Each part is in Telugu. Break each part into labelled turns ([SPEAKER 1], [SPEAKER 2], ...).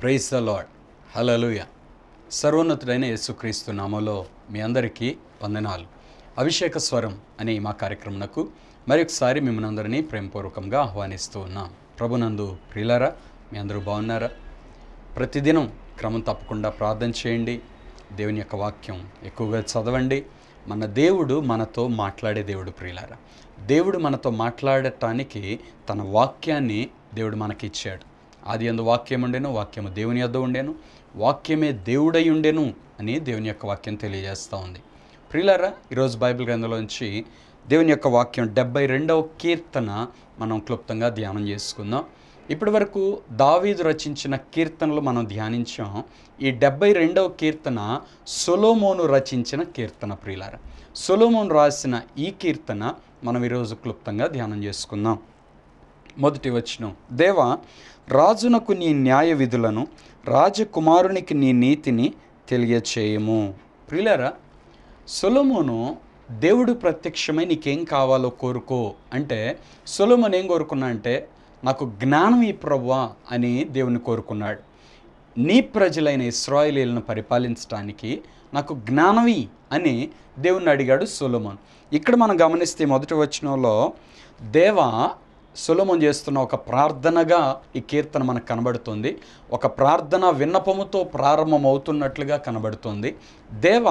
[SPEAKER 1] ప్రైజ్ ద లాడ్ హలలుయ సర్వోన్నతుడైన యేసుక్రీస్తు నామలో మీ అందరికీ వందనాలు అభిషేక స్వరం అనే ఈ మా కార్యక్రమంకు మరొకసారి మిమ్మల్ని అందరినీ ప్రేమపూర్వకంగా ఆహ్వానిస్తూ ఉన్నాం ప్రభునందు ప్రియులారా మీ అందరూ బాగున్నారా ప్రతిదినం క్రమం తప్పకుండా ప్రార్థన చేయండి దేవుని యొక్క వాక్యం ఎక్కువగా చదవండి మన దేవుడు మనతో మాట్లాడే దేవుడు ప్రియులారా దేవుడు మనతో మాట్లాడటానికి తన వాక్యాన్ని దేవుడు మనకి ఇచ్చాడు ఆది అందు వాక్యం ఉండెను వాక్యము దేవుని యొద్ద ఉండెను వాక్యమే దేవుడై ఉండెను అని దేవుని యొక్క వాక్యం తెలియజేస్తూ ఉంది ప్రియులారా ఈరోజు బైబిల్ గ్రంథంలోంచి దేవుని యొక్క వాక్యం డెబ్బై రెండవ కీర్తన మనం క్లుప్తంగా ధ్యానం చేసుకుందాం ఇప్పటి వరకు దావీదు రచించిన కీర్తనలు మనం ధ్యానించాం ఈ డెబ్బై రెండవ కీర్తన సొలోమోను రచించిన కీర్తన ప్రియులార సొలోమోను రాసిన ఈ కీర్తన మనం ఈరోజు క్లుప్తంగా ధ్యానం చేసుకుందాం మొదటి వచనం దేవా రాజునకు నీ న్యాయ విధులను రాజకుమారునికి నీ నీతిని తెలియచేయము ప్రియులారా సొలోమోను దేవుడు ప్రత్యక్షమై నీకేం కావాలో కోరుకో అంటే సొలోమోన్ ఏం కోరుకున్నా అంటే నాకు జ్ఞానం ఈ ప్రవ్వా అని దేవుని కోరుకున్నాడు నీ ప్రజలైన ఇస్రాయిలీలను పరిపాలించడానికి నాకు జ్ఞానవి అని దేవుణ్ణి అడిగాడు సొలోమోన్ ఇక్కడ మనం గమనిస్తే మొదటి వచనంలో దేవా సొలోమోన్ చేస్తున్న ఒక ప్రార్థనగా ఈ కీర్తన మనకు కనబడుతుంది ఒక ప్రార్థన విన్నపముతో ప్రారంభమవుతున్నట్లుగా కనబడుతుంది దేవ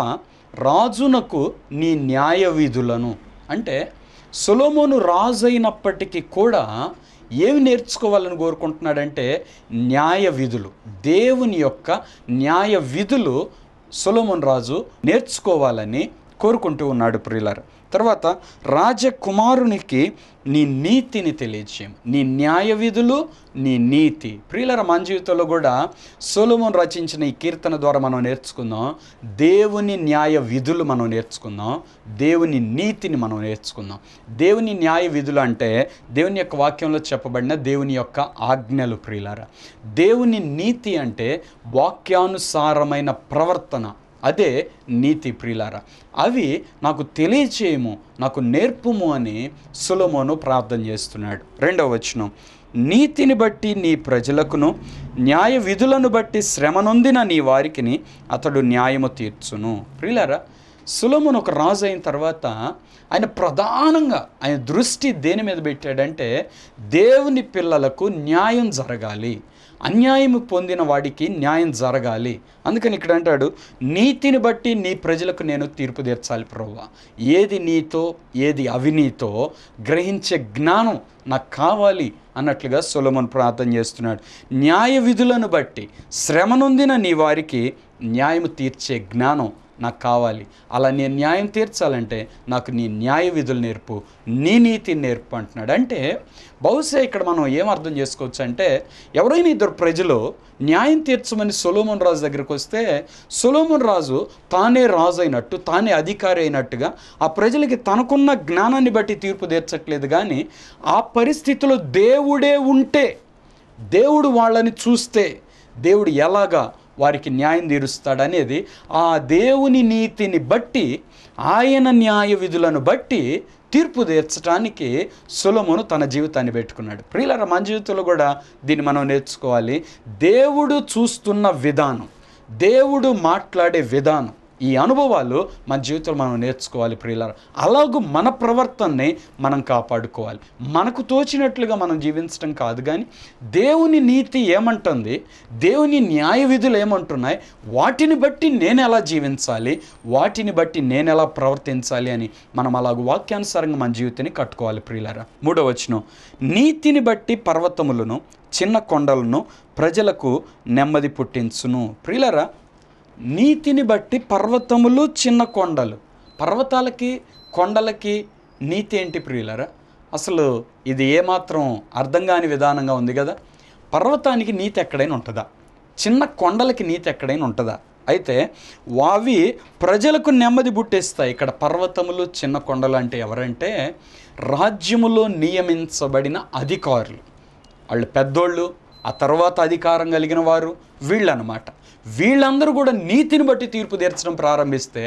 [SPEAKER 1] రాజునకు నీ న్యాయ విధులను అంటే సొలోమోను రాజు అయినప్పటికీ కూడా ఏమి నేర్చుకోవాలని కోరుకుంటున్నాడంటే న్యాయ విధులు దేవుని యొక్క న్యాయ విధులు సొలోమోన్ రాజు నేర్చుకోవాలని కోరుకుంటూ ఉన్నాడు ప్రియులారు తర్వాత రాజకుమారునికి నీ నీతిని తెలియచేయం నీ న్యాయ విధులు నీ నీతి ప్రియులర మన జీవితంలో కూడా సొలోమోన్ రచించిన ఈ కీర్తన ద్వారా మనం నేర్చుకుందాం దేవుని న్యాయ విధులు మనం నేర్చుకుందాం దేవుని నీతిని మనం నేర్చుకుందాం దేవుని న్యాయ విధులు అంటే దేవుని యొక్క వాక్యంలో చెప్పబడిన దేవుని యొక్క ఆజ్ఞలు ప్రియులార దేవుని నీతి అంటే వాక్యానుసారమైన ప్రవర్తన అదే నీతి ప్రియులారా అవి నాకు తెలియచేయము నాకు నేర్పుము అని సులమోను ప్రార్థన చేస్తున్నాడు రెండవ వచనం నీతిని బట్టి నీ ప్రజలకును న్యాయ విధులను బట్టి శ్రమనొందిన నీ వారికిని అతడు న్యాయము తీర్చును ప్రియులారా సులమును ఒక రాజు అయిన తర్వాత ఆయన ప్రధానంగా ఆయన దృష్టి దేని మీద పెట్టాడంటే దేవుని పిల్లలకు న్యాయం జరగాలి అన్యాయం పొందిన వాడికి న్యాయం జరగాలి అందుకని ఇక్కడ అంటాడు నీతిని బట్టి నీ ప్రజలకు నేను తీర్పు తీర్చాలి ప్రవ్వా ఏది నీతో ఏది అవినీతో గ్రహించే జ్ఞానం నాకు కావాలి అన్నట్లుగా సొలమన్ ప్రార్థన చేస్తున్నాడు న్యాయ విధులను బట్టి శ్రమనొందిన నీ వారికి న్యాయం తీర్చే జ్ఞానం నాకు కావాలి అలా నేను న్యాయం తీర్చాలంటే నాకు నీ న్యాయ విధులు నేర్పు నీ నీతిని నేర్పు అంటున్నాడు అంటే బహుశా ఇక్కడ మనం ఏం అర్థం చేసుకోవచ్చు అంటే ఎవరైనా ఇద్దరు ప్రజలు న్యాయం తీర్చమని సొలోమన్ రాజు దగ్గరికి వస్తే సొలోమన్ రాజు తానే రాజు అయినట్టు తానే అధికారి అయినట్టుగా ఆ ప్రజలకి తనకున్న జ్ఞానాన్ని బట్టి తీర్పు తీర్చట్లేదు కానీ ఆ పరిస్థితిలో దేవుడే ఉంటే దేవుడు వాళ్ళని చూస్తే దేవుడు ఎలాగా వారికి న్యాయం తీరుస్తాడనేది ఆ దేవుని నీతిని బట్టి ఆయన న్యాయ విధులను బట్టి తీర్పు తీర్చడానికి సులమును తన జీవితాన్ని పెట్టుకున్నాడు ప్రియులర మన జీవితంలో కూడా దీన్ని మనం నేర్చుకోవాలి దేవుడు చూస్తున్న విధానం దేవుడు మాట్లాడే విధానం ఈ అనుభవాలు మన జీవితంలో మనం నేర్చుకోవాలి ప్రియులార అలాగూ మన ప్రవర్తనని మనం కాపాడుకోవాలి మనకు తోచినట్లుగా మనం జీవించడం కాదు కానీ దేవుని నీతి ఏమంటుంది దేవుని న్యాయ విధులు ఏమంటున్నాయి వాటిని బట్టి నేను ఎలా జీవించాలి వాటిని బట్టి నేను ఎలా ప్రవర్తించాలి అని మనం అలాగ వాక్యానుసారంగా మన జీవితాన్ని కట్టుకోవాలి ప్రియులారా మూడో వచనం నీతిని బట్టి పర్వతములను చిన్న కొండలను ప్రజలకు నెమ్మది పుట్టించును ప్రియులరా నీతిని బట్టి పర్వతములు చిన్న కొండలు పర్వతాలకి కొండలకి నీతి ఏంటి ప్రియులరా అసలు ఇది ఏమాత్రం అర్థం కాని విధానంగా ఉంది కదా పర్వతానికి నీతి ఎక్కడైనా ఉంటుందా చిన్న కొండలకి నీతి ఎక్కడైనా ఉంటుందా అయితే వావి ప్రజలకు నెమ్మది పుట్టేస్తాయి ఇక్కడ పర్వతములు చిన్న కొండలు అంటే ఎవరంటే రాజ్యములో నియమించబడిన అధికారులు వాళ్ళు పెద్దోళ్ళు ఆ తర్వాత అధికారం కలిగిన వారు వీళ్ళనమాట వీళ్ళందరూ కూడా నీతిని బట్టి తీర్పు తీర్చడం ప్రారంభిస్తే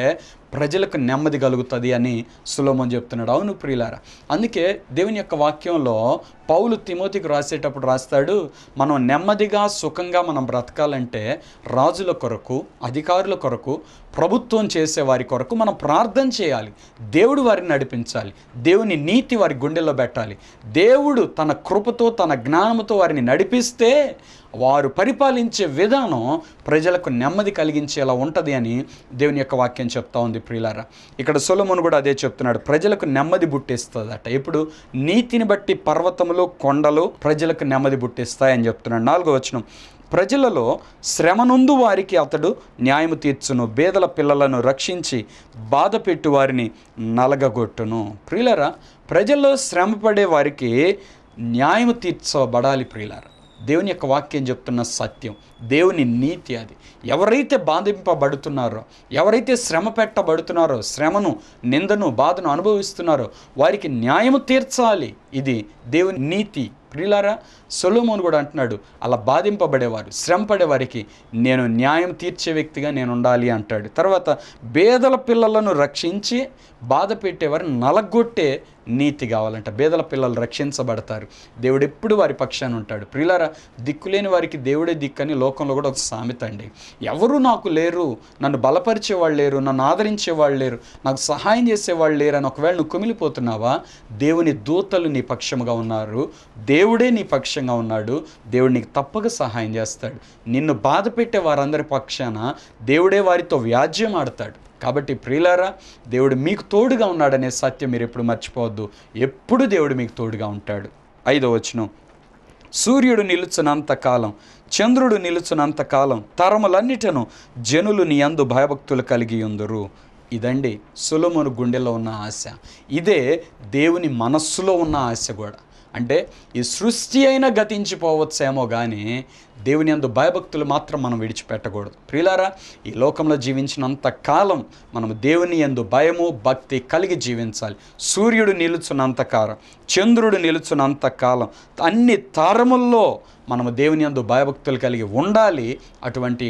[SPEAKER 1] ప్రజలకు నెమ్మది కలుగుతుంది అని సులోమన్ చెప్తున్నాడు అవును ప్రియులారా అందుకే దేవుని యొక్క వాక్యంలో పౌలు తిమోతికి రాసేటప్పుడు రాస్తాడు మనం నెమ్మదిగా సుఖంగా మనం బ్రతకాలంటే రాజుల కొరకు అధికారుల కొరకు ప్రభుత్వం చేసే వారి కొరకు మనం ప్రార్థన చేయాలి దేవుడు వారిని నడిపించాలి దేవుని నీతి వారి గుండెల్లో పెట్టాలి దేవుడు తన కృపతో తన జ్ఞానముతో వారిని నడిపిస్తే వారు పరిపాలించే విధానం ప్రజలకు నెమ్మది కలిగించేలా ఉంటుంది అని దేవుని యొక్క వాక్యం చెప్తా ఉంది ప్రియులారా ఇక్కడ సొలమును కూడా అదే చెప్తున్నాడు ప్రజలకు నెమ్మది బుట్టిస్తుందట ఇప్పుడు నీతిని బట్టి పర్వతములు కొండలు ప్రజలకు నెమ్మది బుట్టిస్తాయని చెప్తున్నాడు నాలుగో వచనం ప్రజలలో శ్రమనుందు వారికి అతడు న్యాయము తీర్చును బేదల పిల్లలను రక్షించి బాధ పెట్టు వారిని నలగగొట్టును ప్రియులరా ప్రజల్లో శ్రమపడే వారికి న్యాయము తీర్చబడాలి ప్రియులారా దేవుని యొక్క వాక్యం చెప్తున్న సత్యం దేవుని నీతి అది ఎవరైతే బాధింపబడుతున్నారో ఎవరైతే శ్రమ పెట్టబడుతున్నారో శ్రమను నిందను బాధను అనుభవిస్తున్నారో వారికి న్యాయము తీర్చాలి ఇది దేవుని నీతి ప్రియులారా సొలోమోన్ కూడా అంటున్నాడు అలా బాధింపబడేవారు శ్రమ పడేవారికి నేను న్యాయం తీర్చే వ్యక్తిగా నేను ఉండాలి అంటాడు తర్వాత బేదల పిల్లలను రక్షించి బాధ పెట్టేవారిని నలగొట్టే నీతి కావాలంట బేదల పిల్లలు రక్షించబడతారు దేవుడు ఎప్పుడు వారి పక్షాన ఉంటాడు ప్రియులారా దిక్కులేని వారికి దేవుడే దిక్కని లోకంలో కూడా ఒక సామెత అండి ఎవరు నాకు లేరు నన్ను బలపరిచే వాళ్ళు లేరు నన్ను ఆదరించే వాళ్ళు లేరు నాకు సహాయం చేసే వాళ్ళు లేరు అని ఒకవేళ నువ్వు కుమిలిపోతున్నావా దేవుని దూతలు నీ పక్షముగా ఉన్నారు దేవుడే నీ పక్షంగా ఉన్నాడు దేవుడు నీకు తప్పక సహాయం చేస్తాడు నిన్ను బాధ పెట్టే వారందరి పక్షాన దేవుడే వారితో వ్యాజ్యం ఆడతాడు కాబట్టి ప్రియులారా దేవుడు మీకు తోడుగా ఉన్నాడనే సత్యం మీరు ఎప్పుడు మర్చిపోవద్దు ఎప్పుడు దేవుడు మీకు తోడుగా ఉంటాడు ఐదో వచనం సూర్యుడు నిలుచునంత కాలం చంద్రుడు నిలుచునంత కాలం తరములన్నిటను జనులు నీ అందు భయభక్తులు కలిగి ఉందరు ఇదండి సులమును గుండెలో ఉన్న ఆశ ఇదే దేవుని మనస్సులో ఉన్న ఆశ కూడా అంటే ఈ సృష్టి అయినా గతించిపోవచ్చేమో కానీ దేవుని అందు భయభక్తులు మాత్రం మనం విడిచిపెట్టకూడదు ప్రియులారా ఈ లోకంలో జీవించినంత కాలం మనం దేవుని ఎందు భయము భక్తి కలిగి జీవించాలి సూర్యుడు నిలుచున్నంత కాలం చంద్రుడు నిలుచున్నంత కాలం అన్ని తరముల్లో మనము దేవుని యందు భయభక్తులు కలిగి ఉండాలి అటువంటి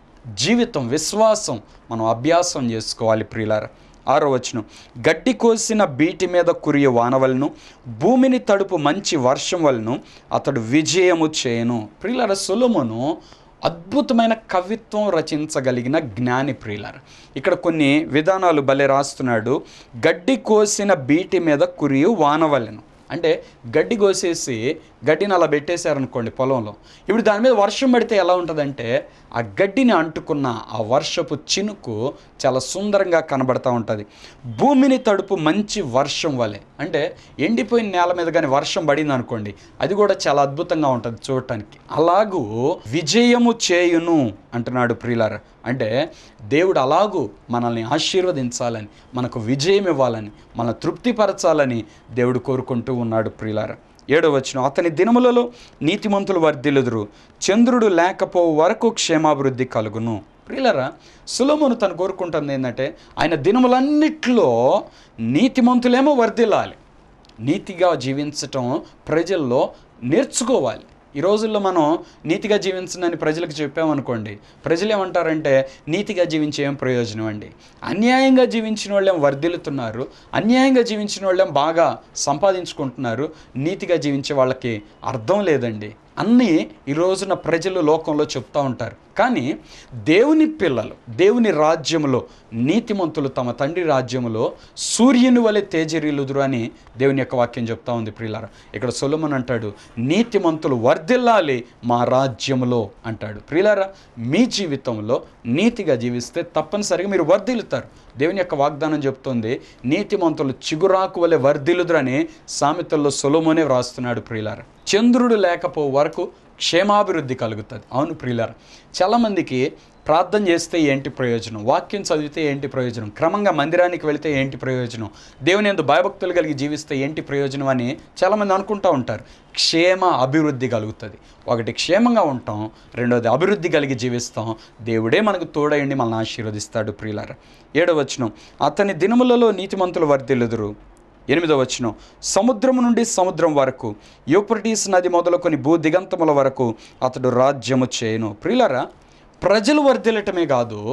[SPEAKER 1] జీవితం విశ్వాసం మనం అభ్యాసం చేసుకోవాలి ప్రియులారా ఆరో వచనం గడ్డి కోసిన బీటి మీద కురియ వానవలను భూమిని తడుపు మంచి వర్షం వలను అతడు విజయము చేయను ప్రియులార సొలొమోను అద్భుతమైన కవిత్వం రచించగలిగిన జ్ఞాని ప్రియులార ఇక్కడ కొన్ని విధానాలు భలే రాస్తున్నాడు గడ్డి కోసిన బీటి మీద కురియు వానవలను అంటే గడ్డి కోసేసి గడ్డిని అలా పెట్టేశారనుకోండి పొలంలో ఇప్పుడు దాని మీద వర్షం పడితే ఎలా ఉంటుందంటే ఆ గడ్డిని అంటుకున్న ఆ వర్షపు చినుకు చాలా సుందరంగా కనబడతా ఉంటుంది భూమిని తడుపు మంచి వర్షం వలె అంటే ఎండిపోయిన నేల మీద కానీ వర్షం పడింది అనుకోండి అది కూడా చాలా అద్భుతంగా ఉంటుంది చూడటానికి అలాగూ విజయము చేయును అంటున్నాడు ప్రియులార అంటే దేవుడు అలాగూ మనల్ని ఆశీర్వదించాలని మనకు విజయం ఇవ్వాలని మన తృప్తిపరచాలని దేవుడు కోరుకుంటూ ఉన్నాడు ప్రియులార ఏడో వచ్చిన అతని దినములలో నీతిమంతులు వర్ధిల్లుదురు చంద్రుడు లేకపో వరకు క్షేమాభివృద్ధి కలుగును ప్రియులరా సులోమును తను కోరుకుంటుంది ఏంటంటే ఆయన దినములన్నిట్లో నీతిమంతులేమో వర్ధిల్లాలి నీతిగా జీవించటం ప్రజల్లో నేర్చుకోవాలి ఈ రోజుల్లో మనం నీతిగా జీవించనని ప్రజలకు చెప్పామనుకోండి ప్రజలు ఏమంటారంటే నీతిగా జీవించే ఏం ప్రయోజనం అండి అన్యాయంగా జీవించిన వాళ్ళేం వర్ధిల్లుతున్నారు అన్యాయంగా జీవించిన వాళ్ళేం బాగా సంపాదించుకుంటున్నారు నీతిగా జీవించే వాళ్ళకి అర్థం లేదండి అన్నీ ఈ రోజున ప్రజలు లోకంలో చెప్తూ ఉంటారు కానీ దేవుని పిల్లలు దేవుని రాజ్యములో నీతిమంతులు తమ తండ్రి రాజ్యములో సూర్యుని వలె తేజరీలుదురు అని దేవుని యొక్క వాక్యం చెప్తా ఉంది ప్రియులార ఇక్కడ సొలమన్ అంటాడు నీతిమంతులు వర్ధిల్లాలి మా రాజ్యములో అంటాడు ప్రియులారా మీ జీవితంలో నీతిగా జీవిస్తే తప్పనిసరిగా మీరు వర్ధిల్లుతారు దేవుని యొక్క వాగ్దానం చెప్తుంది నీతిమంతులు చిగురాకు వలె వర్ధిల్లుదురని సామెతల్లో సొలమోనే వ్రాస్తున్నాడు ప్రియులార చంద్రుడు లేకపో వరకు క్షేమాభివృద్ధి కలుగుతుంది అవును ప్రియులార చాలామందికి ప్రార్థన చేస్తే ఏంటి ప్రయోజనం వాక్యం చదివితే ఏంటి ప్రయోజనం క్రమంగా మందిరానికి వెళితే ఏంటి ప్రయోజనం దేవుని ఎందు భయభక్తులు కలిగి జీవిస్తే ఏంటి ప్రయోజనం అని చాలామంది అనుకుంటూ ఉంటారు క్షేమ అభివృద్ధి కలుగుతుంది ఒకటి క్షేమంగా ఉంటాం రెండోది అభివృద్ధి కలిగి జీవిస్తాం దేవుడే మనకు తోడయండి మనల్ని ఆశీర్వదిస్తాడు ప్రియులార ఏడవ వచనం అతని దినములలో నీతిమంతులు వర్ధిల్లుదురు ఎనిమిదో వచనం సముద్రము నుండి సముద్రం వరకు యూప్రటీస్ నది మొదలుకొని భూ దిగంతముల వరకు అతడు రాజ్యము చేయను ప్రియులరా ప్రజలు వర్ధిల్లటమే కాదు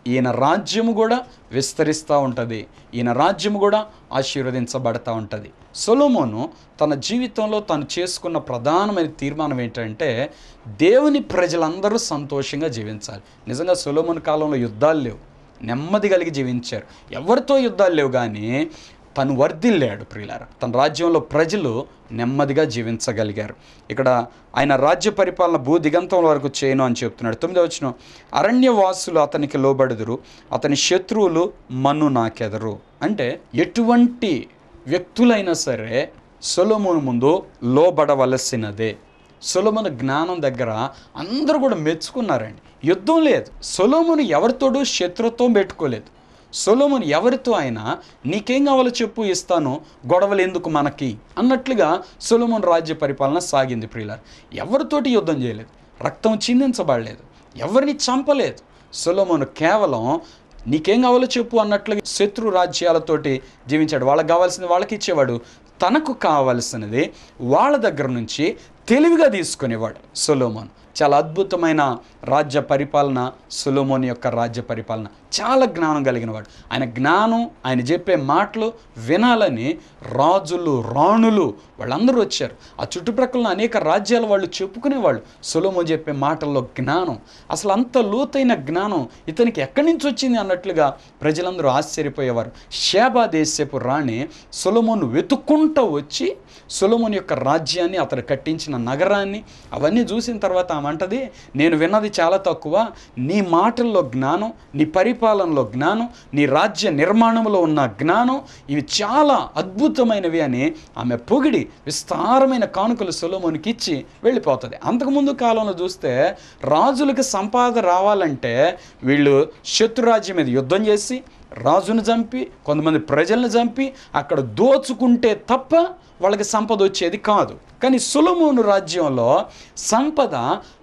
[SPEAKER 1] ఈయన రాజ్యము కూడా విస్తరిస్తూ ఉంటుంది ఈయన రాజ్యము కూడా ఆశీర్వదించబడతా ఉంటుంది సొలోమోను తన జీవితంలో తను చేసుకున్న ప్రధానమైన తీర్మానం ఏంటంటే దేవుని ప్రజలందరూ సంతోషంగా జీవించాలి నిజంగా సొలోమోన్ కాలంలో యుద్ధాలు లేవు నెమ్మది కలిగి జీవించారు ఎవరితో యుద్ధాలు లేవు కానీ తను వర్ధిల్లాడు ప్రియులార తన రాజ్యంలో ప్రజలు నెమ్మదిగా జీవించగలిగారు ఇక్కడ ఆయన రాజ్య పరిపాలన భూ దిగంతం వరకు చేయను అని చెప్తున్నాడు తొమ్మిదో వచ్చిన అరణ్యవాసులు అతనికి లోబడుదురు అతని శత్రువులు మన్ను నాకెదరు అంటే ఎటువంటి వ్యక్తులైనా సరే సొలొమోను ముందు లోబడవలసినదే సొలొమోను జ్ఞానం దగ్గర అందరూ కూడా మెచ్చుకున్నారండి యుద్ధం లేదు సొలోమును ఎవరితోడూ శత్రుత్వం పెట్టుకోలేదు సొలోమును ఎవరితో అయినా నీకేం కావాలో చెప్పు ఇస్తాను గొడవలు ఎందుకు మనకి అన్నట్లుగా సొలోమున్ రాజ్య పరిపాలన సాగింది ప్రియులార్ ఎవరితోటి యుద్ధం చేయలేదు రక్తం చిందించబడలేదు ఎవరిని చంపలేదు సొలోమోను కేవలం నీకేం కావాలో చెప్పు అన్నట్లుగా శత్రు రాజ్యాలతోటి జీవించాడు వాళ్ళకి కావాల్సింది వాళ్ళకి ఇచ్చేవాడు తనకు కావలసినది వాళ్ళ దగ్గర నుంచి తెలివిగా తీసుకునేవాడు సొలోమోన్ చాలా అద్భుతమైన రాజ్య పరిపాలన సొలోమోన్ యొక్క రాజ్య పరిపాలన చాలా జ్ఞానం కలిగిన వాడు ఆయన జ్ఞానం ఆయన చెప్పే మాటలు వినాలని రాజులు రాణులు వాళ్ళందరూ వచ్చారు ఆ చుట్టుప్రక్కల అనేక రాజ్యాల వాళ్ళు చెప్పుకునేవాళ్ళు సొలోమోన్ చెప్పే మాటల్లో జ్ఞానం అసలు అంత లోతైన జ్ఞానం ఇతనికి ఎక్కడి నుంచి వచ్చింది అన్నట్లుగా ప్రజలందరూ ఆశ్చర్యపోయేవారు షేబా దేశపు రాణి సొలోమోను వెతుక్కుంటూ వచ్చి సొలోమోన్ యొక్క రాజ్యాన్ని అతడు కట్టించిన నగరాన్ని అవన్నీ చూసిన తర్వాత ఆమె అంటది నేను విన్నది చాలా తక్కువ నీ మాటల్లో జ్ఞానం నీ పరిపాలనలో జ్ఞానం నీ రాజ్య నిర్మాణంలో ఉన్న జ్ఞానం ఇవి చాలా అద్భుతమైనవి అని ఆమె పొగిడి విస్తారమైన కానుకలు సొలోమోనికి ఇచ్చి వెళ్ళిపోతుంది అంతకుముందు కాలంలో చూస్తే రాజులకు సంపాద రావాలంటే వీళ్ళు శత్రురాజ్యం మీద యుద్ధం చేసి రాజును చంపి కొంతమంది ప్రజలను చంపి అక్కడ దోచుకుంటే తప్ప వాళ్ళకి సంపద వచ్చేది కాదు కానీ సులమోను రాజ్యంలో సంపద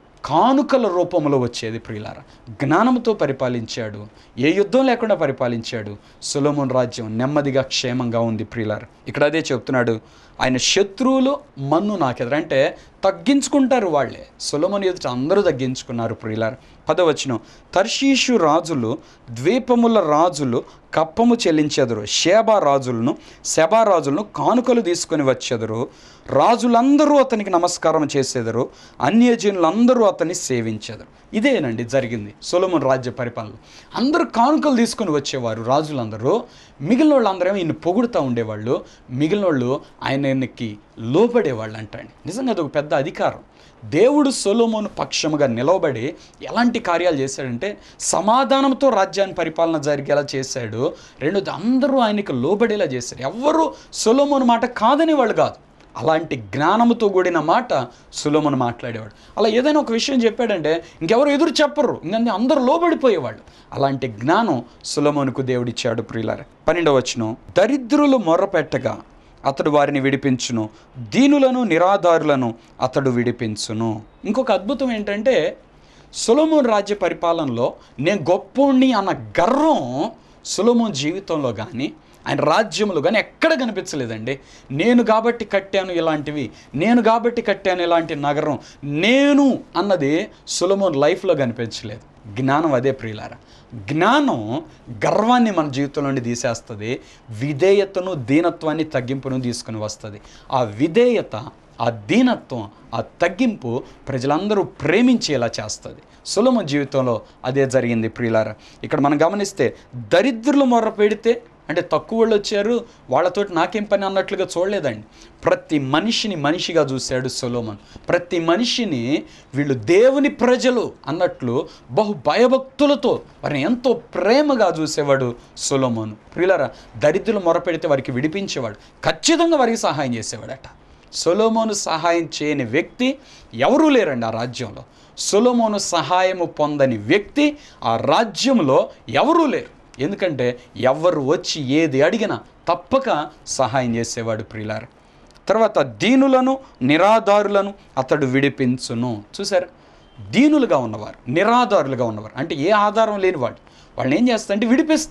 [SPEAKER 1] కానుకల రూపంలో వచ్చేది ప్రియులార జ్ఞానంతో పరిపాలించాడు ఏ యుద్ధం లేకుండా పరిపాలించాడు సులమోన్ రాజ్యం నెమ్మదిగా క్షేమంగా ఉంది ప్రియులార ఇక్కడ అదే చెప్తున్నాడు ఆయన శత్రువులు మన్ను నాకెదరు అంటే తగ్గించుకుంటారు వాళ్ళే సులమోన్ ఎదుట అందరూ తగ్గించుకున్నారు ప్రియులార పదవచనం తర్షీషు రాజులు ద్వీపముల రాజులు కప్పము చెల్లించెదరు షేబా రాజులను శబా రాజులను కానుకలు తీసుకొని వచ్చెదరు రాజులందరూ అతనికి నమస్కారం చేసేదరు అన్యజనులందరూ అతన్ని సేవించెదరు ఇదేనండి జరిగింది సొలమున్ రాజ్య పరిపాలన అందరూ కానుకలు తీసుకొని వచ్చేవారు రాజులందరూ మిగిలిన వాళ్ళందరూ ఈయన పొగుడుతూ ఉండేవాళ్ళు మిగిలిన వాళ్ళు ఆయనకి లోబడేవాళ్ళు అంటండి నిజంగా అది ఒక పెద్ద అధికారం దేవుడు సొలోమోను పక్షముగా నిలవబడి ఎలాంటి కార్యాలు చేశాడంటే సమాధానంతో రాజ్యాన్ని పరిపాలన జరిగేలా చేశాడు రెండోది అందరూ ఆయనకి లోబడేలా చేశారు ఎవ్వరూ సొలోమోను మాట కాదని వాళ్ళు కాదు అలాంటి జ్ఞానముతో కూడిన మాట సులోమను మాట్లాడేవాడు అలా ఏదైనా ఒక విషయం చెప్పాడంటే ఇంకెవరు ఎదురు చెప్పరు ఇంకంతే అందరూ లోబడిపోయేవాళ్ళు అలాంటి జ్ఞానం సులోమోనుకు దేవుడిచ్చాడు ప్రియులార పన్నెండవ వచనం దరిద్రులు మొర్రపెట్టగా అతడు వారిని విడిపించును దీనులను నిరాధారులను అతడు విడిపించును ఇంకొక అద్భుతం ఏంటంటే సొలమోన్ రాజ్య పరిపాలనలో నేను గొప్పోణ్ణి అన్న గర్వం సొలమోన్ జీవితంలో కానీ ఆయన రాజ్యంలో కానీ ఎక్కడ కనిపించలేదండి నేను కాబట్టి కట్టాను ఇలాంటివి నేను కాబట్టి కట్టాను ఇలాంటి నగరం నేను అన్నది సులమోన్ లైఫ్లో కనిపించలేదు జ్ఞానం అదే ప్రియులారా జ్ఞానం గర్వాన్ని మన జీవితం నుండి తీసేస్తుంది విధేయతను దీనత్వాన్ని తగ్గింపును తీసుకుని వస్తుంది ఆ విధేయత ఆ దీనత్వం ఆ తగ్గింపు ప్రజలందరూ ప్రేమించేలా చేస్తుంది సులమ జీవితంలో అదే జరిగింది ప్రియులారా ఇక్కడ మనం గమనిస్తే దరిద్రులు మొర్ర పెడితే అంటే తక్కువ వాళ్ళు వచ్చారు వాళ్ళతోటి నాకేం పని అన్నట్లుగా చూడలేదండి ప్రతి మనిషిని మనిషిగా చూశాడు సొలోమన్ ప్రతి మనిషిని వీళ్ళు దేవుని ప్రజలు అన్నట్లు బహు భయభక్తులతో వారిని ఎంతో ప్రేమగా చూసేవాడు సొలోమోను ప్రియులరా దరిద్రులు మొరపెడితే వారికి విడిపించేవాడు ఖచ్చితంగా వారికి సహాయం చేసేవాడట సొలోమోను సహాయం చేయని వ్యక్తి ఎవరూ లేరండి ఆ రాజ్యంలో సొలోమోను సహాయము పొందని వ్యక్తి ఆ రాజ్యంలో ఎవరూ లేరు ఎందుకంటే ఎవరు వచ్చి ఏది అడిగినా తప్పక సహాయం చేసేవాడు ప్రియులార తర్వాత దీనులను నిరాధారులను అతడు విడిపించును చూసారా దీనులుగా ఉన్నవారు నిరాధారులుగా ఉన్నవారు అంటే ఏ ఆధారం లేనివాడు వాళ్ళని ఏం చేస్తాడంటే విడిపిస్తాడు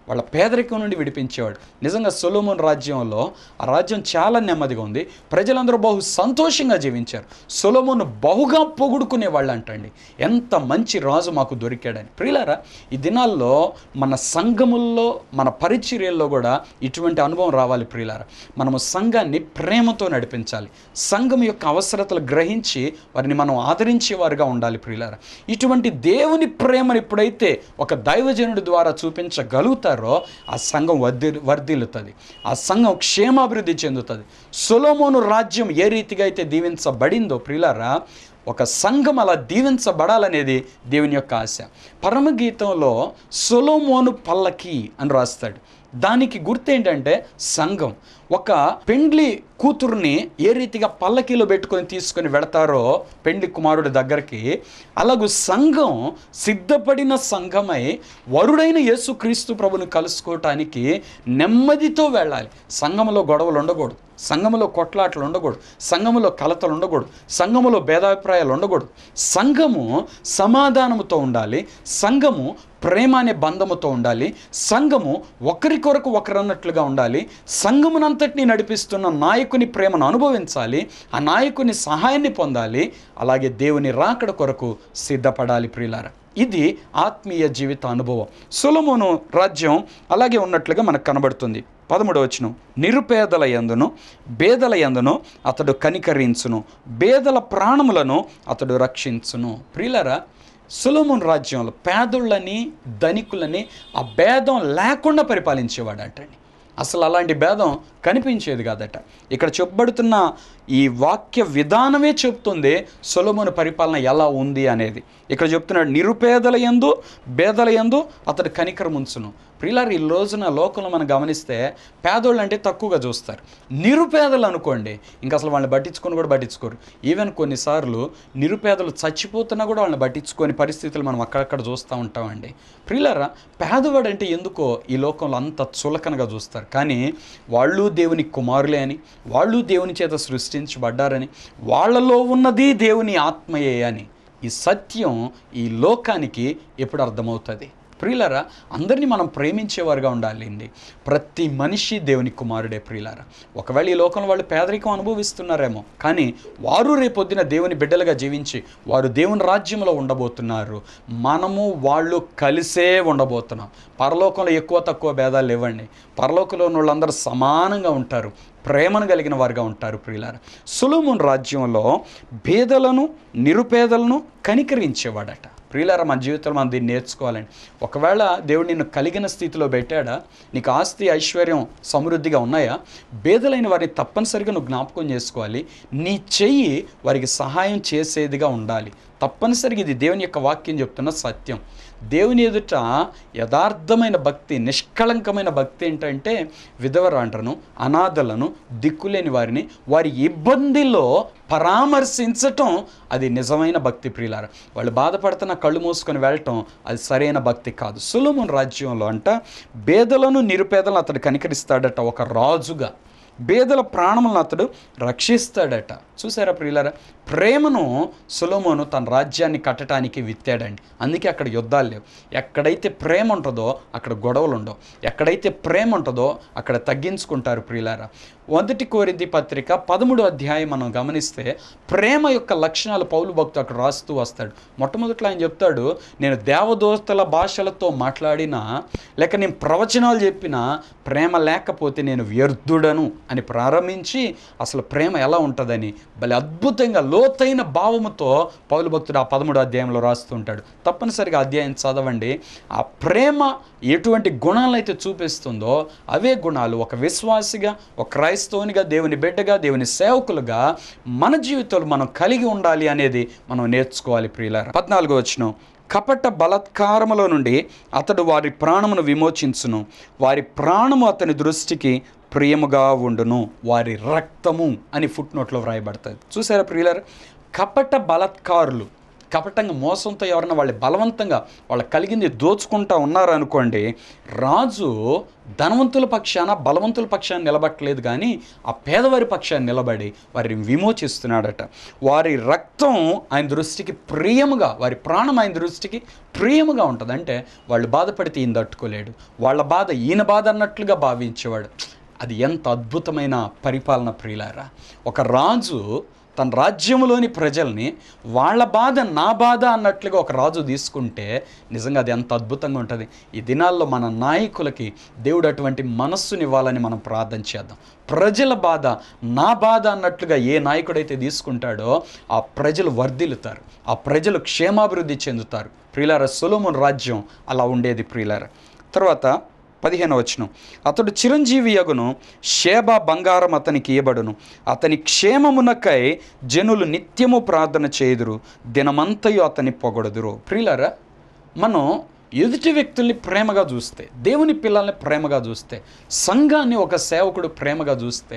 [SPEAKER 1] వాళ్ళ పేదరికం నుండి విడిపించేవాడు నిజంగా సొలోమోన్ రాజ్యంలో ఆ రాజ్యం చాలా నెమ్మదిగా ఉంది ప్రజలందరూ బహు సంతోషంగా జీవించారు సొలోమోను బహుగా పొగుడుకునే వాళ్ళు అంటండి ఎంత మంచి రాజు మాకు దొరికాడని ప్రియులారా ఈ దినాల్లో మన సంఘముల్లో మన పరిచర్యల్లో కూడా ఇటువంటి అనుభవం రావాలి ప్రియులారా మనము సంఘాన్ని ప్రేమతో నడిపించాలి సంఘం యొక్క అవసరతలు గ్రహించి వారిని మనం ఆదరించేవారుగా ఉండాలి ప్రియులారా ఇటువంటి దేవుని ప్రేమను ఎప్పుడైతే ఒక దైవజనుడి ద్వారా చూపించగలుగుతారో ఆ సంఘం వర్ధి వర్ధిల్లుతుంది ఆ సంఘం క్షేమాభివృద్ధి చెందుతుంది సొలోమోను రాజ్యం ఏ రీతిగా అయితే దీవించబడిందో ప్రియులారా ఒక సంఘం అలా దీవించబడాలనేది దేవుని యొక్క ఆశ పరమగీతంలో సొలోమోను పల్లకి అని రాస్తాడు దానికి గుర్తు ఏంటంటే సంఘం ఒక పెండ్లి కూతుర్ని ఏ రీతిగా పల్లకీలో పెట్టుకొని తీసుకొని వెళతారో పెండ్లి కుమారుడి దగ్గరికి అలాగూ సంఘం సిద్ధపడిన సంఘమై వరుడైన యేసుక్రీస్తు ప్రభుని కలుసుకోవటానికి నెమ్మదితో వెళ్ళాలి సంఘంలో గొడవలు ఉండకూడదు సంఘములో కొట్లాటలు ఉండకూడదు సంఘములో కలతలు ఉండకూడదు సంఘములో భేదాభిప్రాయాలు ఉండకూడదు సంఘము సమాధానముతో ఉండాలి సంఘము ప్రేమ అనే బంధముతో ఉండాలి సంఘము ఒకరికొరకు ఒకరన్నట్లుగా ఉండాలి సంఘమునంతటిని నడిపిస్తున్న నాయకుని ప్రేమను అనుభవించాలి ఆ నాయకుని సహాయాన్ని పొందాలి అలాగే దేవుని రాకడ కొరకు సిద్ధపడాలి ప్రియులారా ఇది ఆత్మీయ జీవిత అనుభవం సులమును రాజ్యం అలాగే ఉన్నట్లుగా మనకు కనబడుతుంది పదమూడవ వచనం నిరుపేదల యందును బేదల యందును అతడు కనికరించును బేదల ప్రాణములను అతడు రక్షించును ప్రియులరా సులమున్ రాజ్యంలో పేదోళ్ళని ధనికులని ఆ భేదం లేకుండా పరిపాలించేవాడు అంటండి అసలు అలాంటి భేదం కనిపించేది కాదట ఇక్కడ చెప్పబడుతున్న ఈ వాక్య విధానమే చెప్తుంది సొలమును పరిపాలన ఎలా ఉంది అనేది ఇక్కడ చెప్తున్నాడు నిరుపేదల యందు బేదల యందు అతడు కనికరం ఉంచును ప్రియులారు ఈ రోజున లోకంలో మనం గమనిస్తే పేదోళ్ళు అంటే తక్కువగా చూస్తారు నిరుపేదలు అనుకోండి ఇంకా అసలు వాళ్ళని పట్టించుకొని కూడా పట్టించుకోరు ఈవెన్ కొన్నిసార్లు నిరుపేదలు చచ్చిపోతున్నా కూడా వాళ్ళని పట్టించుకొని పరిస్థితులు మనం అక్కడక్కడ చూస్తూ ఉంటామండి ప్రియులారా పేదవాడు అంటే ఎందుకో ఈ లోకంలో అంత చులకనగా చూస్తారు కానీ వాళ్ళు దేవుని కుమారులే అని వాళ్ళు దేవుని చేత సృష్టించబడ్డారని వాళ్ళలో ఉన్నది దేవుని ఆత్మయే అని ఈ సత్యం ఈ లోకానికి ఎప్పుడు అర్థమవుతుంది ప్రియులరా అందరినీ మనం ప్రేమించేవారుగా ఉండాలి అండి ప్రతి మనిషి దేవుని కుమారుడే ప్రియులారా ఒకవేళ ఈ లోకంలో వాళ్ళు పేదరికం అనుభవిస్తున్నారేమో కానీ వారు రేపొద్దున దేవుని బిడ్డలుగా జీవించి వారు దేవుని రాజ్యంలో ఉండబోతున్నారు మనము వాళ్ళు కలిసే ఉండబోతున్నాం పరలోకంలో ఎక్కువ తక్కువ భేదాలు లేవండి పరలోకంలో ఉన్న వాళ్ళందరూ సమానంగా ఉంటారు ప్రేమను కలిగిన వారుగా ఉంటారు ప్రియులారా సులుమున్ రాజ్యంలో భేదలను నిరుపేదలను కనికరించేవాడట ప్రియులారా మన జీవితంలో మనం దీన్ని నేర్చుకోవాలండి ఒకవేళ దేవుడు నిన్ను కలిగిన స్థితిలో పెట్టాడా నీకు ఆస్తి ఐశ్వర్యం సమృద్ధిగా ఉన్నాయా బేదలైన వారిని తప్పనిసరిగా నువ్వు జ్ఞాపకం చేసుకోవాలి నీ చెయ్యి వారికి సహాయం చేసేదిగా ఉండాలి తప్పనిసరిగా ఇది దేవుని యొక్క వాక్యం చెప్తున్న సత్యం దేవుని ఎదుట యథార్థమైన భక్తి నిష్కళంకమైన భక్తి ఏంటంటే విధవరాండ్రను అనాథలను దిక్కులేని వారిని వారి ఇబ్బందిలో పరామర్శించటం అది నిజమైన భక్తి ప్రియులార వాళ్ళు బాధపడుతున్న కళ్ళు మూసుకొని వెళ్ళటం అది సరైన భక్తి కాదు సులమున్ రాజ్యంలో అంట పేదలను నిరుపేదలను అతడు కనికరిస్తాడట ఒక రాజుగా బేదల ప్రాణములను అతడు రక్షిస్తాడట చూసారా ప్రియులారా ప్రేమను సులోమోను తన రాజ్యాన్ని కట్టడానికి విత్తాడండి అందుకే అక్కడ యుద్ధాలు లేవు ఎక్కడైతే ప్రేమ ఉంటుందో అక్కడ గొడవలు ఉండవు ఎక్కడైతే ప్రేమ ఉంటుందో అక్కడ తగ్గించుకుంటారు ప్రియులారా మొదటి కోరింది పత్రిక పదమూడు అధ్యాయం మనం గమనిస్తే ప్రేమ యొక్క లక్షణాలు పౌలు భక్తు అక్కడ రాస్తూ వస్తాడు మొట్టమొదట్లో ఆయన చెప్తాడు నేను దేవదోస్తల భాషలతో మాట్లాడినా లేక నేను ప్రవచనాలు చెప్పినా ప్రేమ లేకపోతే నేను వ్యర్థుడను అని ప్రారంభించి అసలు ప్రేమ ఎలా ఉంటుందని భలే అద్భుతంగా లోతైన భావముతో పౌలు భక్తుడు ఆ పదమూడు అధ్యాయంలో రాస్తుంటాడు తప్పనిసరిగా అధ్యాయం చదవండి ఆ ప్రేమ ఎటువంటి గుణాలను అయితే చూపిస్తుందో అవే గుణాలు ఒక విశ్వాసిగా ఒక క్రైస్తవునిగా దేవుని బిడ్డగా దేవుని సేవకులుగా మన జీవితంలో మనం కలిగి ఉండాలి అనేది మనం నేర్చుకోవాలి ప్రియులారా పద్నాలుగో వచ్చిన కపట బలత్కారములో నుండి అతడు వారి ప్రాణమును విమోచించును వారి ప్రాణము అతని దృష్టికి ప్రియముగా ఉండును వారి రక్తము అని ఫుట్ నోట్లో వ్రాయబడుతుంది చూసారా ప్రియులారా కపట బలత్కారులు కపటంగా మోసంతో ఎవరైనా వాళ్ళు బలవంతంగా వాళ్ళ కలిగింది దోచుకుంటా ఉన్నారనుకోండి రాజు ధనవంతుల పక్షాన బలవంతుల పక్షాన నిలబట్టలేదు కానీ ఆ పేదవారి పక్షాన్ని నిలబడి వారిని విమోచిస్తున్నాడట వారి రక్తం ఆయన దృష్టికి ప్రియముగా వారి ప్రాణం ఆయన దృష్టికి ప్రియముగా ఉంటుంది అంటే వాళ్ళు బాధపడితే ఈయన తట్టుకోలేడు వాళ్ళ బాధ ఈయన బాధ అన్నట్లుగా భావించేవాడు అది ఎంత అద్భుతమైన పరిపాలన ప్రియులారా ఒక రాజు తన రాజ్యంలోని ప్రజల్ని వాళ్ళ బాధ నా బాధ అన్నట్లుగా ఒక రాజు తీసుకుంటే నిజంగా అది ఎంత అద్భుతంగా ఉంటుంది ఈ దినాల్లో మన నాయకులకి దేవుడు అటువంటి మనస్సునివ్వాలని మనం ప్రార్థన చేద్దాం ప్రజల బాధ నా బాధ అన్నట్లుగా ఏ నాయకుడైతే తీసుకుంటాడో ఆ ప్రజలు వర్ధిల్లుతారు ఆ ప్రజలు క్షేమాభివృద్ధి చెందుతారు ప్రియులార సొలోమోన్ రాజ్యం అలా ఉండేది ప్రియులార తర్వాత పదిహేను వచనం అతడు చిరంజీవి యగును షేబ బంగారం అతనికి ఇయ్యబడును అతని క్షేమమునకై జనులు నిత్యము ప్రార్థన చేయుదురు దినమంతయు అతని పొగడుదురు ప్రియులారా మనం ఎదుటి వ్యక్తుల్ని ప్రేమగా చూస్తే దేవుని పిల్లల్ని ప్రేమగా చూస్తే సంఘాన్ని ఒక సేవకుడు ప్రేమగా చూస్తే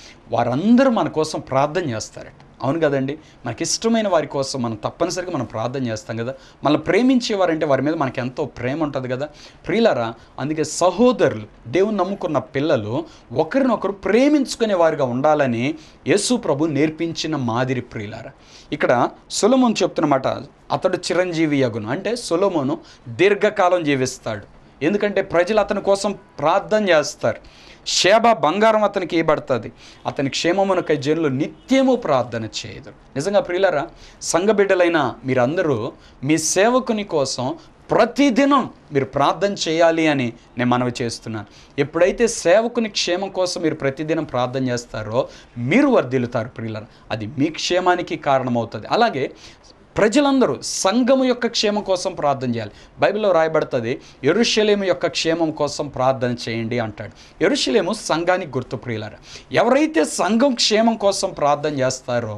[SPEAKER 1] వారందరూ మన కోసం ప్రార్థన చేస్తారట అవును కదండి మనకి ఇష్టమైన వారి కోసం మనం తప్పనిసరిగా మనం ప్రార్థన చేస్తాం కదా మనల్ని ప్రేమించేవారంటే వారి మీద మనకి ఎంతో ప్రేమ ఉంటుంది కదా ప్రియులరా అందుకే సహోదరులు దేవుని నమ్ముకున్న పిల్లలు ఒకరినొకరు ప్రేమించుకునే వారిగా ఉండాలని యేసు ప్రభు నేర్పించిన మాదిరి ప్రియులారా ఇక్కడ సులమోన్ చెప్తున్నమాట అతడు చిరంజీవి యగును అంటే సులమోను దీర్ఘకాలం జీవిస్తాడు ఎందుకంటే ప్రజలు అతని కోసం ప్రార్థన చేస్తారు షేబ బంగారం అతనికి ఇవ్వబడుతుంది అతని క్షేమమునకై జనులు నిత్యము ప్రార్థన చేయదు నిజంగా ప్రియులరా సంఘ బిడ్డలైన మీరందరూ మీ సేవకుని కోసం ప్రతిదినం మీరు ప్రార్థన చేయాలి అని నేను మనవి చేస్తున్నాను ఎప్పుడైతే సేవకుని క్షేమం కోసం మీరు ప్రతిదినం ప్రార్థన చేస్తారో మీరు వర్ధిల్లుతారు ప్రియులరా అది మీ క్షేమానికి కారణమవుతుంది అలాగే ప్రజలందరూ సంఘము యొక్క క్షేమం కోసం ప్రార్థన చేయాలి బైబిల్లో రాయబడుతుంది ఎరుషలేము యొక్క క్షేమం కోసం ప్రార్థన చేయండి అంటాడు ఎరుషలేము సంఘానికి గుర్తు ప్రియులారా ఎవరైతే సంఘం క్షేమం కోసం ప్రార్థన చేస్తారో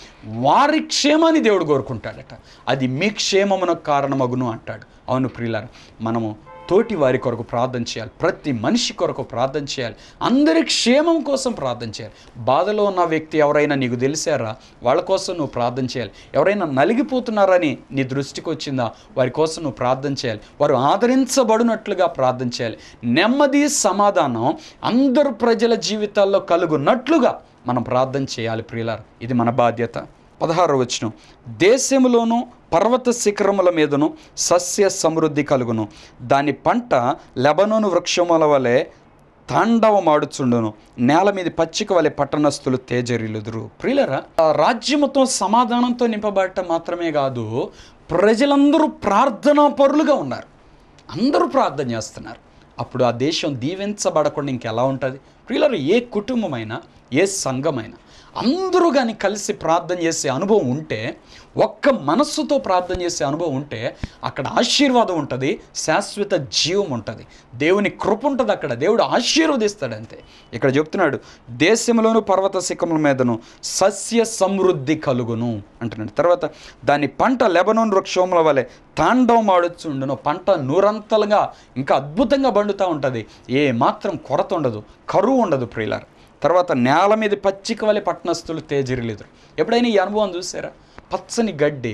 [SPEAKER 1] వారి క్షేమాన్ని దేవుడు కోరుకుంటాడట అది మీ క్షేమమునకు కారణమగును అంటాడు అవును ప్రియులారా మనము తోటి వారి కొరకు ప్రార్థన చేయాలి ప్రతి మనిషి కొరకు ప్రార్థన చేయాలి అందరి క్షేమం కోసం ప్రార్థన చేయాలి బాధలో ఉన్న వ్యక్తి ఎవరైనా నీకు తెలిసారా వాళ్ళ కోసం నువ్వు ప్రార్థన చేయాలి ఎవరైనా నలిగిపోతున్నారని నీ దృష్టికి వచ్చిందా వారి కోసం నువ్వు ప్రార్థన చేయాలి వారు ఆదరించబడినట్లుగా ప్రార్థన చేయాలి నెమ్మది సమాధానం అందరు ప్రజల జీవితాల్లో కలుగున్నట్లుగా మనం ప్రార్థన చేయాలి ప్రియులార్ ఇది మన బాధ్యత పదహారు వచనం దేశములోను పర్వత శిఖరముల మీదను సస్య సమృద్ధి కలుగును దాని పంట లెబనోను వృక్షముల వలె తాండవమాడుచుండును నేల మీద పచ్చిక వలె పట్టణస్థులు తేజరిలుదురు ప్రియులరా ఆ రాజ్యముతో సమాధానంతో నింపబడటం మాత్రమే కాదు ప్రజలందరూ ప్రార్థనా పరులుగా ఉన్నారు అందరూ ప్రార్థన చేస్తున్నారు అప్పుడు ఆ దేశం దీవించబడకుండా ఇంకెలా ఉంటుంది ప్రియులరు ఏ కుటుంబమైనా ఏ సంఘమైనా అందరూ కానీ కలిసి ప్రార్థన చేసే అనుభవం ఉంటే ఒక్క మనస్సుతో ప్రార్థన చేసే అనుభవం ఉంటే అక్కడ ఆశీర్వాదం ఉంటుంది శాశ్వత జీవం ఉంటుంది దేవుని కృప ఉంటుంది అక్కడ దేవుడు ఆశీర్వదిస్తాడు అంతే ఇక్కడ చెప్తున్నాడు దేశంలోను పర్వత శిఖముల మీదను సస్య సమృద్ధి కలుగును అంటున్నాడు తర్వాత దాని పంట లెబనోన్ వృక్షముల వలె తాండవం ఆడుచుండును పంట నూరంతలుగా ఇంకా అద్భుతంగా పండుతూ ఉంటుంది ఏ మాత్రం కొరత ఉండదు కరువు ఉండదు ప్రియులార్ తర్వాత నేల మీద పచ్చిక వలె పట్టణస్థులు తేజరిలేదురు ఎప్పుడైనా ఈ అనుభవం చూసారా పచ్చని గడ్డి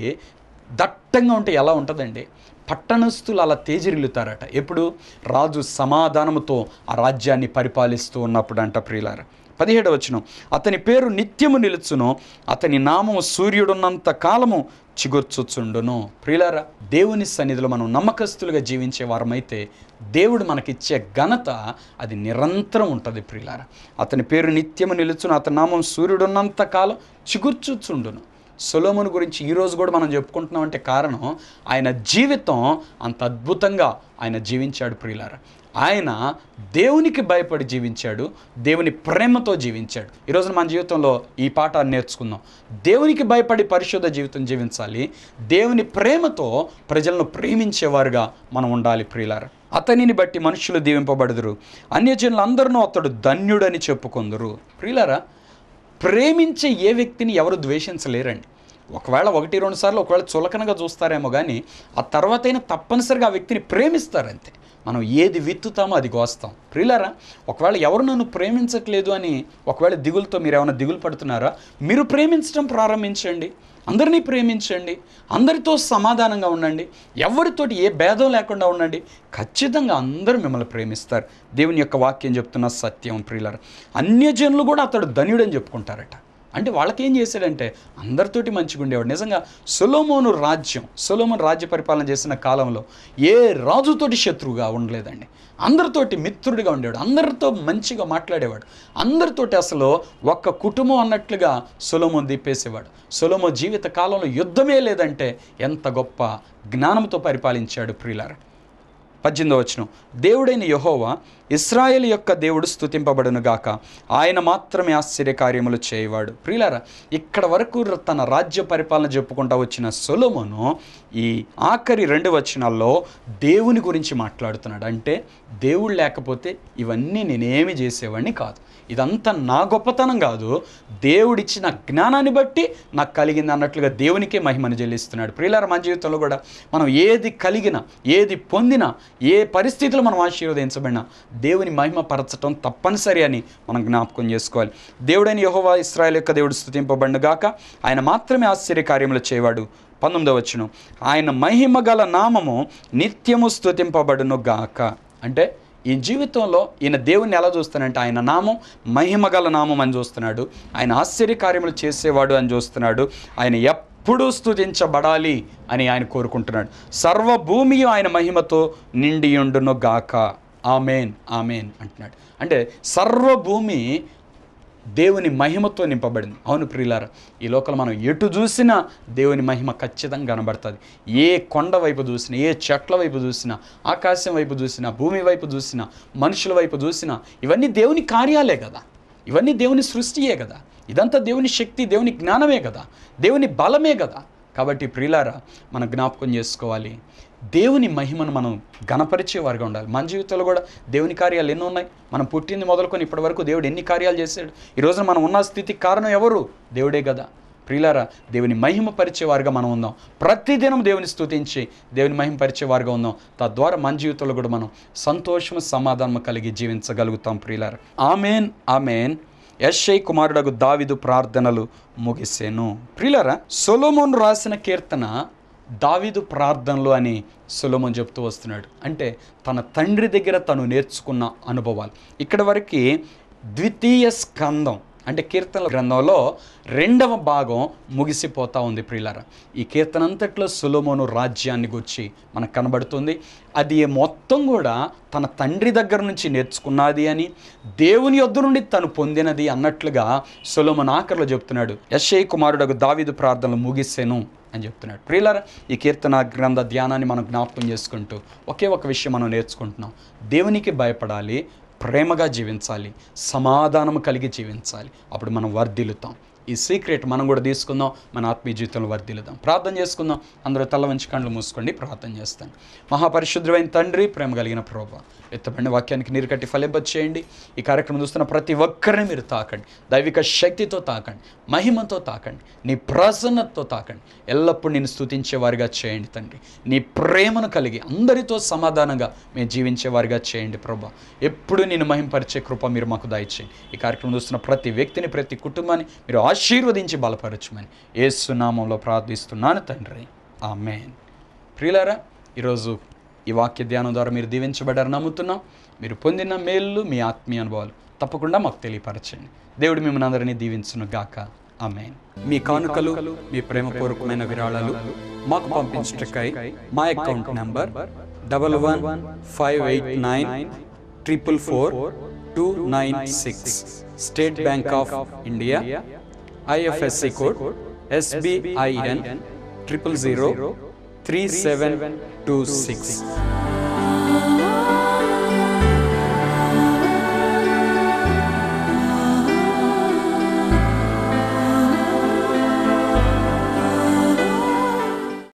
[SPEAKER 1] దట్టంగా ఉంటే ఎలా ఉంటుందండి పట్టణస్థులు అలా తేజరిల్లుతారట ఎప్పుడు రాజు సమాధానముతో ఆ రాజ్యాన్ని పరిపాలిస్తూ ఉన్నప్పుడు అంట ప్రియులార పదిహేడు వచనం అతని పేరు నిత్యము నిలుచును అతని నామము సూర్యుడున్నంత కాలము చిగుర్చుచుండును ప్రియులారా దేవుని సన్నిధిలో మనం నమ్మకస్తులుగా జీవించే వారమైతే దేవుడు మనకిచ్చే ఘనత అది నిరంతరం ఉంటుంది ప్రియులారా అతని పేరు నిత్యము నిలుచును అతని నామం సూర్యుడున్నంత కాలం చిగుర్చుచుండును సొలోమును గురించి ఈరోజు కూడా మనం చెప్పుకుంటున్నామంటే కారణం ఆయన జీవితం అంత అద్భుతంగా ఆయన జీవించాడు ప్రియులారా ఆయన దేవునికి భయపడి జీవించాడు దేవుని ప్రేమతో జీవించాడు ఈరోజు మన జీవితంలో ఈ పాఠ నేర్చుకుందాం దేవునికి భయపడి పరిశుద్ధ జీవితం జీవించాలి దేవుని ప్రేమతో ప్రజలను ప్రేమించేవారుగా మనం ఉండాలి ప్రియులారా అతనిని బట్టి మనుషులు దీవింపబడుదురు అన్యజనులందరూ అతడు ధన్యుడని చెప్పుకొందురు ప్రియులారా ప్రేమించే ఏ వ్యక్తిని ఎవరు ద్వేషించలేరండి ఒకవేళ ఒకటి రెండు సార్లు ఒకవేళ చులకనగా చూస్తారేమో కానీ ఆ తర్వాతైనా తప్పనిసరిగా ఆ వ్యక్తిని ప్రేమిస్తారంతే మనం ఏది విత్తుతామో అది కోస్తాం ప్రియులారా ఒకవేళ ఎవరు నన్ను ప్రేమించట్లేదు అని ఒకవేళ దిగులతో మీరు ఏమైనా దిగులు పడుతున్నారా మీరు ప్రేమించడం ప్రారంభించండి అందరినీ ప్రేమించండి అందరితో సమాధానంగా ఉండండి ఎవరితోటి ఏ భేదం లేకుండా ఉండండి ఖచ్చితంగా అందరూ మిమ్మల్ని ప్రేమిస్తారు దేవుని యొక్క వాక్యం చెప్తున్న సత్యం ప్రియులారా అన్యజనులు కూడా అతడు ధన్యుడని చెప్పుకుంటారట అంటే వాళ్ళకి ఏం చేశాడంటే అందరితోటి మంచిగా ఉండేవాడు నిజంగా సొలోమోను రాజ్యం సొలోమోను రాజ్య పరిపాలన చేసిన కాలంలో ఏ రాజుతోటి శత్రువుగా ఉండలేదండి అందరితోటి మిత్రుడిగా ఉండేవాడు అందరితో మంచిగా మాట్లాడేవాడు అందరితోటి అసలు ఒక్క కుటుంబం అన్నట్లుగా సొలోమోన్ దిప్పేసేవాడు సొలోమో జీవిత కాలంలో యుద్ధమే లేదంటే ఎంత గొప్ప జ్ఞానంతో పరిపాలించాడు ప్రియులారా పద్దెనిమిదో వచనం దేవుడైన యహోవా ఇస్రాయేల్ యొక్క దేవుడు స్తుతింపబడును గాక ఆయన మాత్రమే ఆశ్చర్య కార్యములు చేయవాడు ప్రియులారా ఇక్కడ వరకు తన రాజ్య పరిపాలన చెప్పుకుంటా వచ్చిన సొలోమోను ఈ ఆఖరి రెండు వచనాల్లో దేవుని గురించి మాట్లాడుతున్నాడు అంటే దేవుడు లేకపోతే ఇవన్నీ నేనేమి చేసేవాడిని కాదు ఇదంతా నా గొప్పతనం కాదు దేవుడిచ్చిన జ్ఞానాన్ని బట్టి నాకు కలిగింది అన్నట్లుగా దేవునికే మహిమను చెల్లిస్తున్నాడు ప్రియులార మన జీవితంలో కూడా మనం ఏది కలిగినా ఏది పొందినా ఏ పరిస్థితులు మనం ఆశీర్వదించబడినా దేవుని మహిమ పరచటం తప్పనిసరి అని మనం జ్ఞాపకం చేసుకోవాలి దేవుడైన యహోవా ఇస్రాయల్ యొక్క దేవుడు స్థుతింపబడిన గాక ఆయన మాత్రమే ఆశ్చర్య కార్యములు చేయవాడు పంతొమ్మిదవ వచ్చును ఆయన మహిమ గల నామము నిత్యము స్థుతింపబడును గాక అంటే ఈ జీవితంలో ఈయన దేవుని ఎలా చూస్తానంటే ఆయన నామం మహిమగల నామం అని చూస్తున్నాడు ఆయన ఆశ్చర్య కార్యములు చేసేవాడు అని చూస్తున్నాడు ఆయన ఎప్పుడూ స్తుతించబడాలి అని ఆయన కోరుకుంటున్నాడు సర్వభూమి ఆయన మహిమతో నిండి ఉండును గాక ఆమెన్ ఆమెన్ అంటున్నాడు అంటే సర్వభూమి దేవుని మహిమతో నింపబడింది అవును ప్రియులార ఈ లోకల్ మనం ఎటు చూసినా దేవుని మహిమ ఖచ్చితంగా కనబడుతుంది ఏ కొండ వైపు చూసినా ఏ చెట్ల వైపు చూసినా ఆకాశం వైపు చూసినా భూమి వైపు చూసినా మనుషుల వైపు చూసినా ఇవన్నీ దేవుని కార్యాలే కదా ఇవన్నీ దేవుని సృష్టియే కదా ఇదంతా దేవుని శక్తి దేవుని జ్ఞానమే కదా దేవుని బలమే కదా కాబట్టి ప్రియులారా మనం జ్ఞాపకం చేసుకోవాలి దేవుని మహిమను మనం గణపరిచేవారుగా ఉండాలి మన జీవితంలో కూడా దేవుని కార్యాలు ఎన్నో ఉన్నాయి మనం పుట్టింది మొదలుకొని ఇప్పటి వరకు దేవుడు ఎన్ని కార్యాలు చేశాడు ఈరోజు మనం ఉన్న స్థితికి కారణం ఎవరు దేవుడే కదా ప్రియులారా దేవుని మహిమ పరిచేవారుగా మనం ఉందాం ప్రతిదినం దేవుని స్తుతించి దేవుని మహిమ పరిచేవారుగా ఉందాం తద్వారా మన జీవితంలో కూడా మనం సంతోషం సమాధానం కలిగి జీవించగలుగుతాం ప్రియులారా ఆమెన్ ఆమెన్ యశ్ఐ కుమారుడకు దావిదు ప్రార్థనలు ముగిసేను ప్రియులారా సొలోమోన్ రాసిన కీర్తన దావీదు ప్రార్థనలు అని సొలోమోన్ చెప్తూ వస్తున్నాడు అంటే తన తండ్రి దగ్గర తను నేర్చుకున్న అనుభవాలు ఇక్కడ వరకు ద్వితీయ స్కందం అంటే కీర్తనల గ్రంథంలో రెండవ భాగం ముగిసిపోతా ఉంది ప్రియులారా ఈ కీర్తన అంతట్లో సులోమోను రాజ్యాన్ని గురించి మనకు కనబడుతుంది అది మొత్తం కూడా తన తండ్రి దగ్గర నుంచి నేర్చుకున్నది అని దేవుని యొద్ద నుండి తను పొందినది అన్నట్లుగా సులోమోన్ ఆఖరిలో చెప్తున్నాడు యశ్ఐ కుమారుడకు దావీదు ప్రార్థనలు ముగిసెను అని చెప్తున్నాడు ప్రియులారా ఈ కీర్తన గ్రంథ ధ్యానాన్ని మనం జ్ఞాపకం చేసుకుంటూ ఒకే ఒక విషయం మనం నేర్చుకుంటున్నాం దేవునికి భయపడాలి ప్రేమగా జీవించాలి సమాధానం కలిగి జీవించాలి అప్పుడు మనం వర్ధిల్లుతాం ఈ సీక్రెట్ మనం కూడా తీసుకుందాం మన ఆత్మీయ జీవితంలో వర్ధిల్లుదాం ప్రార్థన చేసుకుందాం అందరూ తల వంచి కళ్ళు మూసుకోండి ప్రార్థన చేస్తాను మహాపరిశుద్ధమైన తండ్రి ప్రేమ కలిగిన ప్రభా ఎత్తబడిన వాక్యానికి నీరు కట్టి ఫలింప చేయండి ఈ కార్యక్రమం చూస్తున్న ప్రతి ఒక్కరిని మీరు తాకండి దైవిక శక్తితో తాకండి మహిమతో తాకండి నీ ప్రసన్నతతో తాకండి ఎల్లప్పుడూ నేను స్తుతించేవారిగా చేయండి తండ్రి నీ ప్రేమను కలిగి అందరితో సమాధానంగా మేము జీవించేవారిగా చేయండి ప్రభా ఎప్పుడు నేను మహింపరిచే కృప మీరు మాకు దయచేయండి ఈ కార్యక్రమం చూస్తున్న ప్రతి వ్యక్తిని ప్రతి కుటుంబాన్ని మీరు ఆశీర్వదించి బలపరచమని ఏసునామంలో ప్రార్థిస్తున్నాను తండ్రి ఆమెన్ ప్రియులారా ఈరోజు ఈ వాక్య ధ్యానం ద్వారా మీరు దీవించబడ్డారు నమ్ముతున్నాం మీరు పొందిన మేళ్ళు మీ ఆత్మీయ అనుభవాలు తప్పకుండా మాకు తెలియపరచండి దేవుడు మిమ్మల్ని అందరినీ దీవించును గాక ఆమెన్ మీ కానుకలు మీ ప్రేమపూర్వకమైన విరాళాలు మాకు పంపించటకై మా account number double one five eight nine triple four two nine six State Bank of India IFSC code SBIN triple zero three seven two six